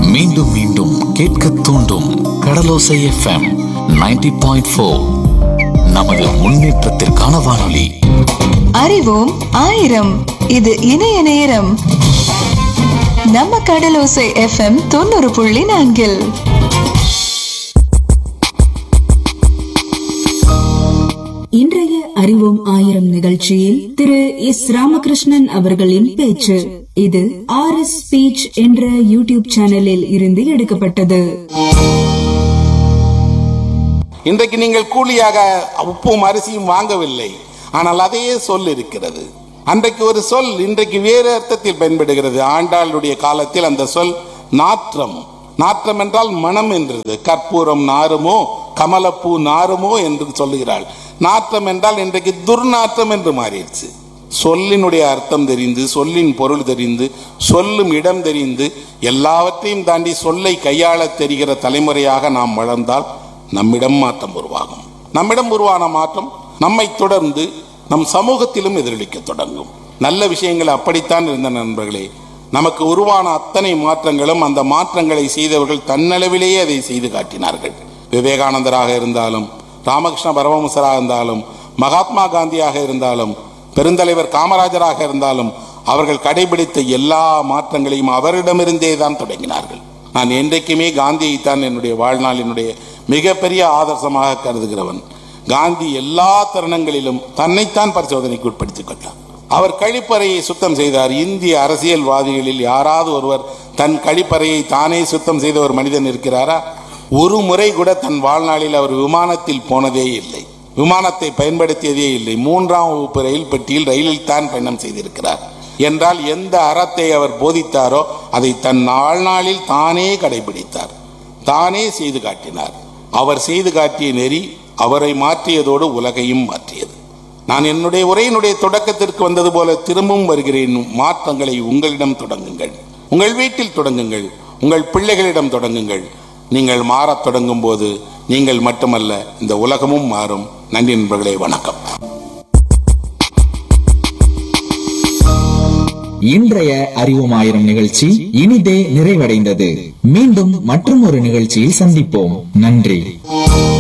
மீண்டும் மீண்டும் கேட்க தூண்டும் கடலோசை எஃப்எம் 90.4 பாயிண்ட் ஃபோர் நமது முன்னேற்றத்திற்கான வானொலி அறிவோம் ஆயிரம் இது இணைய நேரம் நம்ம கடலோசை எஃப்எம் தொண்ணூறு புள்ளி நான்கில் இன்றைய அறிவோம் ஆயிரம் நிகழ்ச்சியில் திரு எஸ் ராமகிருஷ்ணன் அவர்களின் பேச்சு இது ஆர் எஸ் ஸ்பீச் என்ற யூடியூப் சேனலில் இருந்து எடுக்கப்பட்டது இன்றைக்கு நீங்கள் கூலியாக உப்பும் அரிசியும் வாங்கவில்லை ஆனால் அதையே சொல் இருக்கிறது அன்றைக்கு ஒரு சொல் இன்றைக்கு வேறு அர்த்தத்தில் பயன்படுகிறது ஆண்டாளுடைய காலத்தில் அந்த சொல் நாற்றம் நாற்றம் என்றால் மனம் என்றது கற்பூரம் நாருமோ கமலப்பூ நாருமோ என்று சொல்லுகிறாள் நாற்றம் என்றால் இன்றைக்கு துர்நாற்றம் என்று மாறிடுச்சு சொல்லினுடைய அர்த்தம் தெரிந்து சொல்லின் பொருள் தெரிந்து சொல்லும் இடம் தெரிந்து எல்லாவற்றையும் தாண்டி சொல்லை கையாளத் தெரிகிற தலைமுறையாக நாம் வளர்ந்தால் நம்மிடம் மாற்றம் உருவாகும் நம்மிடம் உருவான மாற்றம் நம்மை தொடர்ந்து நம் சமூகத்திலும் எதிரொலிக்க தொடங்கும் நல்ல விஷயங்கள் அப்படித்தான் இருந்த நண்பர்களே நமக்கு உருவான அத்தனை மாற்றங்களும் அந்த மாற்றங்களை செய்தவர்கள் தன்னளவிலேயே அதை செய்து காட்டினார்கள் விவேகானந்தராக இருந்தாலும் ராமகிருஷ்ண பரமஹம்சராக இருந்தாலும் மகாத்மா காந்தியாக இருந்தாலும் பெருந்தலைவர் காமராஜராக இருந்தாலும் அவர்கள் கடைபிடித்த எல்லா மாற்றங்களையும் அவரிடமிருந்தே தான் தொடங்கினார்கள் நான் என்றைக்குமே காந்தியைத்தான் என்னுடைய வாழ்நாளினுடைய மிகப்பெரிய ஆதர்சமாக கருதுகிறவன் காந்தி எல்லா தருணங்களிலும் தன்னைத்தான் பரிசோதனைக்கு உட்படுத்திக் கொண்டார் அவர் கழிப்பறையை சுத்தம் செய்தார் இந்திய அரசியல்வாதிகளில் யாராவது ஒருவர் தன் கழிப்பறையை தானே சுத்தம் செய்த ஒரு மனிதன் இருக்கிறாரா ஒரு முறை கூட தன் வாழ்நாளில் அவர் விமானத்தில் போனதே இல்லை விமானத்தை பயன்படுத்தியதே இல்லை மூன்றாம் வகுப்பு ரயில் பெட்டியில் ரயிலில் தான் பயணம் செய்திருக்கிறார் என்றால் எந்த அறத்தை அவர் போதித்தாரோ அதை தன் வாழ்நாளில் தானே கடைபிடித்தார் தானே செய்து காட்டினார் அவர் செய்து காட்டிய நெறி அவரை மாற்றியதோடு உலகையும் மாற்றியது நான் என்னுடைய உரையினுடைய தொடக்கத்திற்கு வந்தது போல திரும்பவும் வருகிறேன் மாற்றங்களை உங்களிடம் தொடங்குங்கள் உங்கள் வீட்டில் தொடங்குங்கள் உங்கள் பிள்ளைகளிடம் தொடங்குங்கள் நீங்கள் மாறத் தொடங்கும் போது நீங்கள் மட்டுமல்ல இந்த உலகமும் மாறும் நன்றி நண்பர்களே வணக்கம் இன்றைய அறிவோம் ஆயிரம் நிகழ்ச்சி இனிதே நிறைவடைந்தது மீண்டும் மற்றும் ஒரு நிகழ்ச்சியில் சந்திப்போம் நன்றி